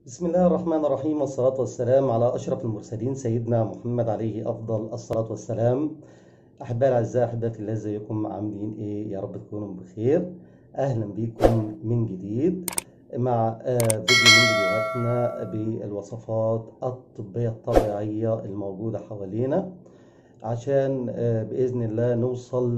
بسم الله الرحمن الرحيم والصلاة والسلام على أشرف المرسلين سيدنا محمد عليه أفضل الصلاة والسلام أحبائي الأعزاء أحبائي في الله ازيكم عاملين إيه يا رب تكونوا بخير أهلا بكم من جديد مع آه، فيديو من فيديوهاتنا بالوصفات الطبية الطبيعية الموجودة حوالينا عشان آه، بإذن الله نوصل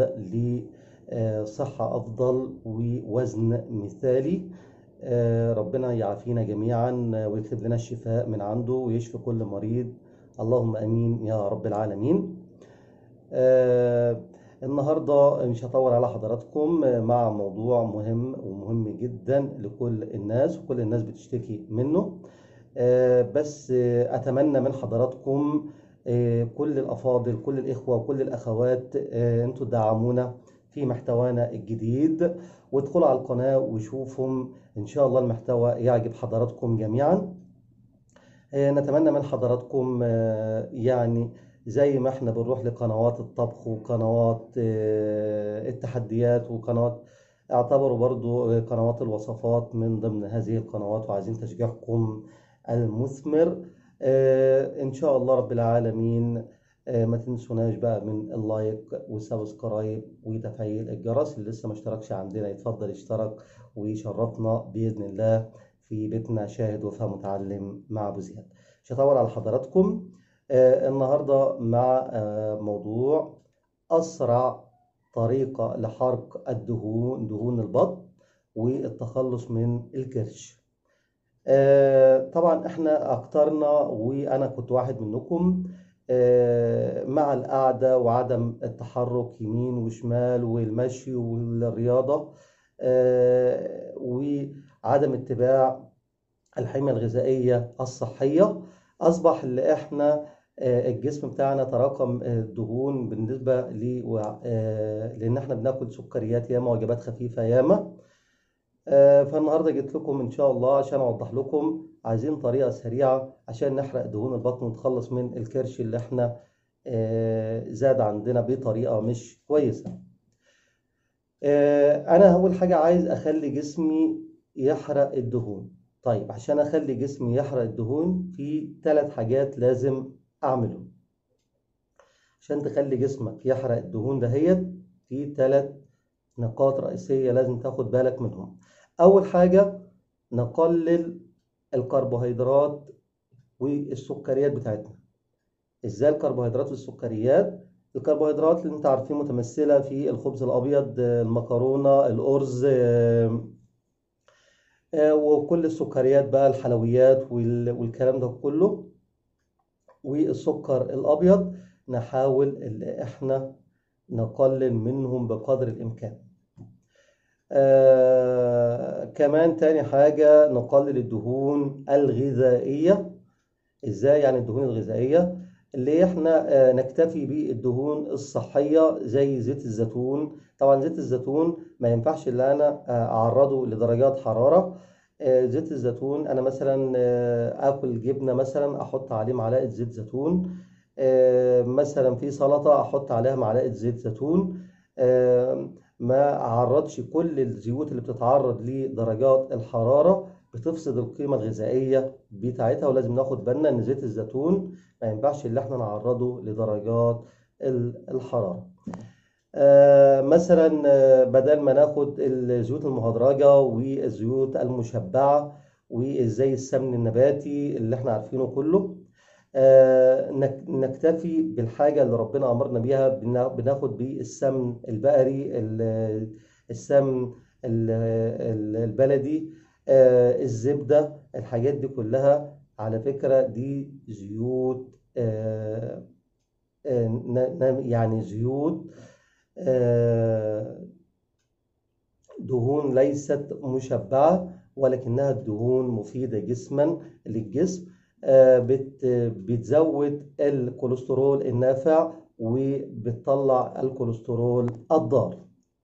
لصحة أفضل ووزن مثالي آه، ربنا يعافينا جميعا آه، ويكتب لنا الشفاء من عنده ويشفي كل مريض اللهم امين يا رب العالمين آه، النهارده مش هطول على حضراتكم آه، مع موضوع مهم ومهم جدا لكل الناس وكل الناس بتشتكي منه آه، بس آه، اتمنى من حضراتكم آه، كل الافاضل كل الاخوه وكل الاخوات آه، انتوا تدعمونا في محتوانا الجديد وادخلوا على القناه وشوفوا ان شاء الله المحتوى يعجب حضراتكم جميعا آه، نتمنى من حضراتكم آه، يعني زي ما احنا بنروح لقنوات الطبخ وقنوات آه، التحديات وقنوات اعتبروا برضو آه، قنوات الوصفات من ضمن هذه القنوات وعايزين تشجيعكم المثمر آه، ان شاء الله رب العالمين آه، ما تنسوناش بقى من اللايك والسبسكرايب وتفعيل الجرس اللي لسه ما اشتركش عندنا يتفضل يشترك ويشرفنا بإذن الله في بيتنا شاهد وفهم متعلم مع أبو زياد مش هطول على حضراتكم آه، النهاردة مع آه، موضوع أسرع طريقة لحرق الدهون دهون البطن والتخلص من الكرش آه، طبعا احنا اكترنا وانا كنت واحد منكم آه، مع القعدة وعدم التحرك يمين وشمال والمشي والرياضة آه، وعدم اتباع الحمية الغذائية الصحية أصبح اللي إحنا آه، الجسم بتاعنا تراكم آه، الدهون بالنسبة ل وع- آه، لأن إحنا بناكل سكريات ياما وجبات خفيفة ياما آه، فالنهاردة جيت لكم إن شاء الله عشان أوضح لكم عايزين طريقة سريعة عشان نحرق دهون البطن ونتخلص من الكرش اللي إحنا آه، زاد عندنا بطريقة مش كويسة. آه، أنا أول حاجة عايز أخلي جسمي يحرق الدهون. طيب عشان أخلي جسمي يحرق الدهون في ثلاث حاجات لازم أعملهم. عشان تخلي جسمك يحرق الدهون دهيت في ثلاث نقاط رئيسية لازم تاخد بالك منهم. أول حاجة نقلل الكربوهيدرات والسكريات بتاعتنا. ازاي الكربوهيدرات والسكريات الكربوهيدرات اللي انت عارفين متمثلة في الخبز الأبيض آه، المكرونة الأرز آه، آه، وكل السكريات بقى الحلويات وال- والكلام ده كله والسكر الأبيض نحاول اللي احنا نقلل منهم بقدر الإمكان آه كمان تاني حاجة نقلل الدهون الغذائية ازاي يعني الدهون الغذائية اللي احنا آه، نكتفي بالدهون الصحية زي زيت الزيتون طبعا زيت الزيتون ما ينفعش اللي انا آه، اعرضه لدرجات حرارة آه، زيت الزيتون انا مثلا آه، اكل جبنة مثلا احط عليه معلقة زيت زيتون آه، مثلا في سلطة احط عليها معلقة زيت زيتون آه، ما اعرضش كل الزيوت اللي بتتعرض لدرجات الحرارة بتفسد القيمة الغذائية بتاعتها ولازم ناخد بالنا ان زيت الزيتون ما ينفعش اللي احنا نعرضه لدرجات ال- الحرارة آه، مثلا آه، بدل ما ناخد الزيوت المهدرجة والزيوت المشبعة وزي السمن النباتي اللي احنا عارفينه كله آه، نك- نكتفي بالحاجة اللي ربنا أمرنا بيها بنا- بناخد بيه السمن البقري ال- السمن ال- ال- البلدي آه، الزبدة الحاجات دي كلها على فكرة دي زيوت آه، آه، ن- ن- يعني زيوت آه، دهون ليست مشبعة ولكنها دهون مفيدة جسما للجسم آه، بت- بتزود الكوليسترول النافع وبتطلع الكوليسترول الضار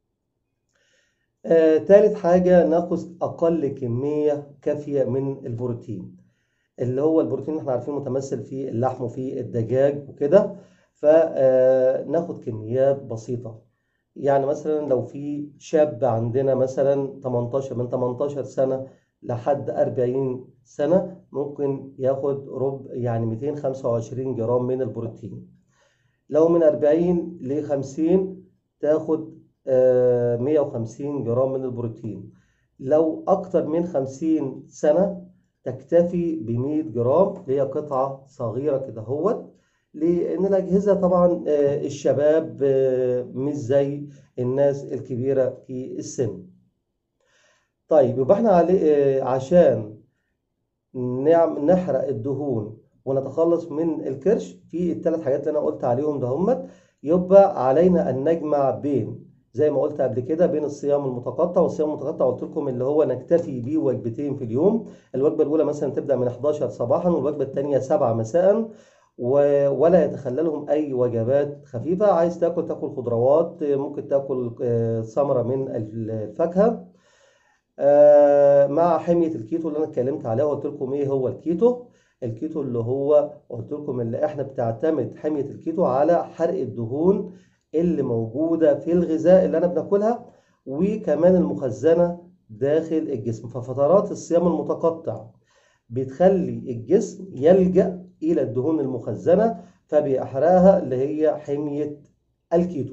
آه، تالت حاجة ناخذ أقل كمية كافية من البروتين اللي هو البروتين اللي احنا عارفينه متمثل في اللحم وفي الدجاج وكده فناخد كميات بسيطة يعني مثلا لو في شاب عندنا مثلا 18 من 18 سنة لحد 40 سنة ممكن ياخد ربع يعني 225 جرام من البروتين لو من 40 ل 50 تاخد آه، 150 جرام من البروتين لو أكتر من 50 سنة تكتفي ب 100 جرام اللي هي قطعة صغيرة كده هوت لأن الأجهزة طبعا آه، الشباب آه، مش زي الناس الكبيرة في السن طيب يبقى احنا علي آه، عشان نعم نحرق الدهون ونتخلص من الكرش في الثلاث حاجات اللي انا قلت عليهم ده همت يبقى علينا ان نجمع بين زي ما قلت قبل كده بين الصيام المتقطع والصيام المتقطع قلت لكم اللي هو نكتفي بيه وجبتين في اليوم الوجبه الاولى مثلا تبدا من 11 صباحا والوجبه الثانيه 7 مساء و- ولا يتخللهم اي وجبات خفيفه عايز تاكل تاكل خضروات ممكن تاكل آه، ثمره من الفاكهه آه، مع حمية الكيتو اللي انا اتكلمت عليها وقلت لكم ايه هو الكيتو الكيتو اللي هو قلت لكم اللي احنا بتعتمد حمية الكيتو على حرق الدهون اللي موجودة في الغذاء اللي انا بناكلها وكمان المخزنة داخل الجسم ففترات الصيام المتقطع بتخلي الجسم يلجأ إلى الدهون المخزنة فبيحرقها اللي هي حمية الكيتو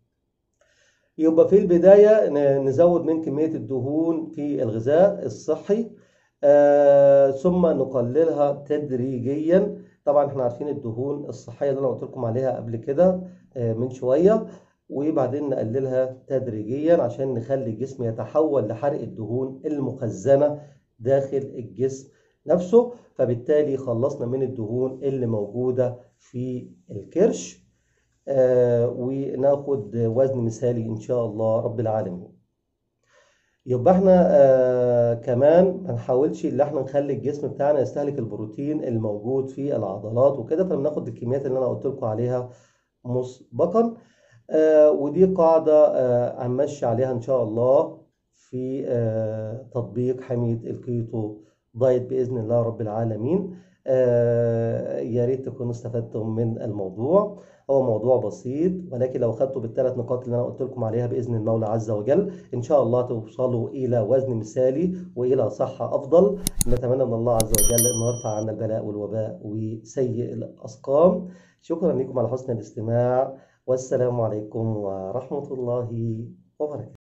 يبقى في البداية ن- نزود من كمية الدهون في الغذاء الصحي آه ثم نقللها تدريجيا طبعا احنا عارفين الدهون الصحية اللي انا قلت لكم عليها قبل كده آه من شوية وبعدين نقللها تدريجيا عشان نخلي الجسم يتحول لحرق الدهون المخزنة داخل الجسم نفسه فبالتالي خلصنا من الدهون اللي موجودة في الكرش آه، وناخد وزن مثالي إن شاء الله رب العالمين يبقى احنا آه كمان ما نحاولش ان احنا نخلي الجسم بتاعنا يستهلك البروتين الموجود في العضلات وكده فبناخد الكميات اللي انا قلت لكم عليها مسبقا آه ودي قاعدة آه هنمشي عليها ان شاء الله في آه تطبيق حمية الكيتو دايت بإذن الله رب العالمين آه يا ريت تكونوا استفدتم من الموضوع هو موضوع بسيط ولكن لو خدتوا بالثلاث نقاط اللي انا قلت لكم عليها باذن المولى عز وجل ان شاء الله توصلوا الى وزن مثالي والى صحه افضل نتمنى من الله عز وجل انه يرفع عنا البلاء والوباء وسيء الاسقام شكرا لكم على حسن الاستماع والسلام عليكم ورحمه الله وبركاته